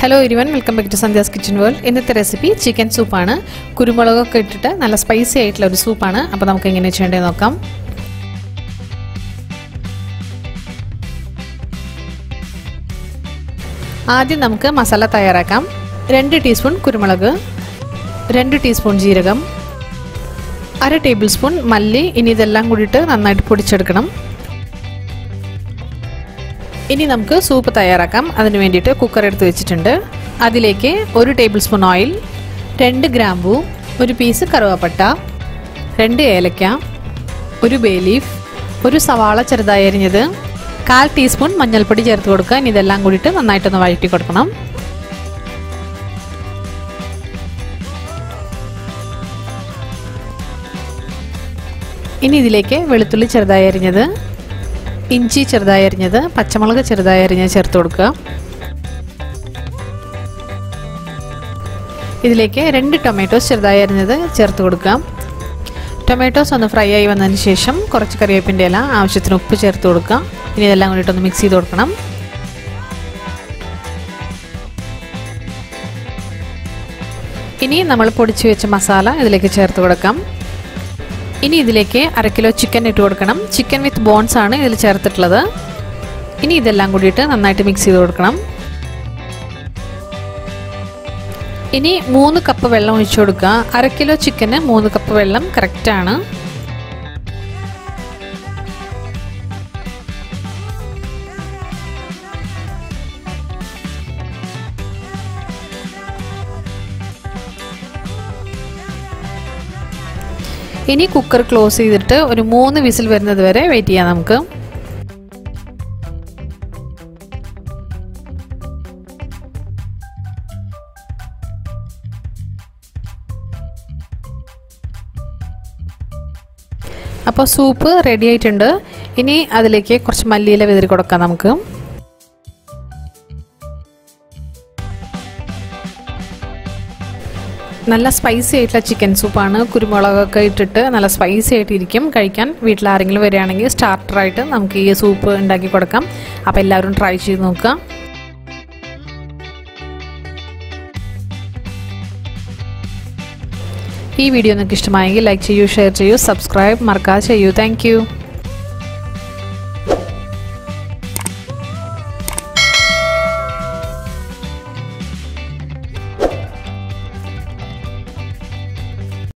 hello ഇരുവൻ welcome back to Sandhya's kitchen world ഇന്നത്തെ recipe chicken സൂപ്പാണ് കുരുമുളകൊക്കെ ഇട്ടിട്ട് നല്ല സ്പൈസി ആയിട്ടുള്ള ഒരു സൂപ്പാണ് അപ്പോൾ നമുക്ക് എങ്ങനെ ചെയ്യേണ്ടത് നോക്കാം ആദ്യം നമുക്ക് മസാല തയ്യാറാക്കാം രണ്ട് ടീസ്പൂൺ കുരുമുളക് രണ്ട് ടീസ്പൂൺ ജീരകം അര ടേബിൾ സ്പൂൺ മല്ലി ഇനി ഇതെല്ലാം കൂടിയിട്ട് നന്നായിട്ട് പൊടിച്ചെടുക്കണം ഇനി നമുക്ക് സൂപ്പ് തയ്യാറാക്കാം അതിന് വേണ്ടിയിട്ട് കുക്കർ എടുത്ത് വെച്ചിട്ടുണ്ട് അതിലേക്ക് ഒരു ടേബിൾ സ്പൂൺ ഓയിൽ രണ്ട് ഗ്രാമ്പു ഒരു പീസ് കറുവാപ്പട്ട രണ്ട് ഏലക്ക ഒരു ബേ ലീഫ് ഒരു സവാള ചെറുതായി അരിഞ്ഞത് കാൽ ടീസ്പൂൺ മഞ്ഞൾപ്പൊടി ചേർത്ത് കൊടുക്കുക ഇനി ഇതെല്ലാം കൂടിയിട്ട് നന്നായിട്ടൊന്ന് വഴറ്റി കൊടുക്കണം ഇനി ഇതിലേക്ക് വെളുത്തുള്ളി ചെറുതായി അരിഞ്ഞത് ഇഞ്ചി ചെറുതായി അരിഞ്ഞത് പച്ചമുളക് ചെറുതായി അരിഞ്ഞ് ചേർത്ത് കൊടുക്കുക ഇതിലേക്ക് രണ്ട് ടൊമാറ്റോസ് ചെറുതായി അരിഞ്ഞത് ചേർത്ത് കൊടുക്കാം ടൊമാറ്റോസ് ഒന്ന് ഫ്രൈ ആയി വന്നതിന് ശേഷം കുറച്ച് കറിവേപ്പിൻ്റെ ഇല ആവശ്യത്തിന് ഉപ്പ് ചേർത്ത് കൊടുക്കുക ഇനി ഇതെല്ലാം കൂടിയിട്ടൊന്ന് മിക്സ് ചെയ്ത് കൊടുക്കണം ഇനി നമ്മൾ പൊടിച്ചു വെച്ച മസാല ഇതിലേക്ക് ചേർത്ത് കൊടുക്കാം ഇനി ഇതിലേക്ക് അര കിലോ ചിക്കൻ ഇട്ട് കൊടുക്കണം ചിക്കൻ വിത്ത് ബോൺസ് ആണ് ഇതിൽ ചേർത്തിട്ടുള്ളത് ഇനി ഇതെല്ലാം കൂടിയിട്ട് നന്നായിട്ട് മിക്സ് ചെയ്ത് കൊടുക്കണം ഇനി മൂന്ന് കപ്പ് വെള്ളം ഒഴിച്ചു കൊടുക്കുക അര കിലോ ചിക്കന് മൂന്ന് കപ്പ് വെള്ളം കറക്റ്റാണ് ഇനി കുക്കർ ക്ലോസ് ചെയ്തിട്ട് ഒരു മൂന്ന് വിസിൽ വരുന്നത് വരെ വെയിറ്റ് ചെയ്യാം നമുക്ക് അപ്പോൾ സൂപ്പ് റെഡി ആയിട്ടുണ്ട് ഇനി അതിലേക്ക് കുറച്ച് മല്ലിയില വിതറി കൊടുക്കാം നമുക്ക് നല്ല സ്പൈസി ആയിട്ടുള്ള ചിക്കൻ സൂപ്പാണ് കുരുമുളകൊക്കെ ഇട്ടിട്ട് നല്ല സ്പൈസി ആയിട്ടിരിക്കും കഴിക്കാൻ വീട്ടിൽ ആരെങ്കിലും വരികയാണെങ്കിൽ സ്റ്റാർട്ടറായിട്ട് നമുക്ക് ഈ സൂപ്പ് ഉണ്ടാക്കി കൊടുക്കാം അപ്പോൾ എല്ലാവരും ട്രൈ ചെയ്ത് നോക്കുക ഈ വീഡിയോ നിങ്ങൾക്ക് ഇഷ്ടമായെങ്കിൽ ലൈക്ക് ചെയ്യൂ ഷെയർ ചെയ്യൂ സബ്സ്ക്രൈബ് മറക്കാതെ ചെയ്യൂ താങ്ക്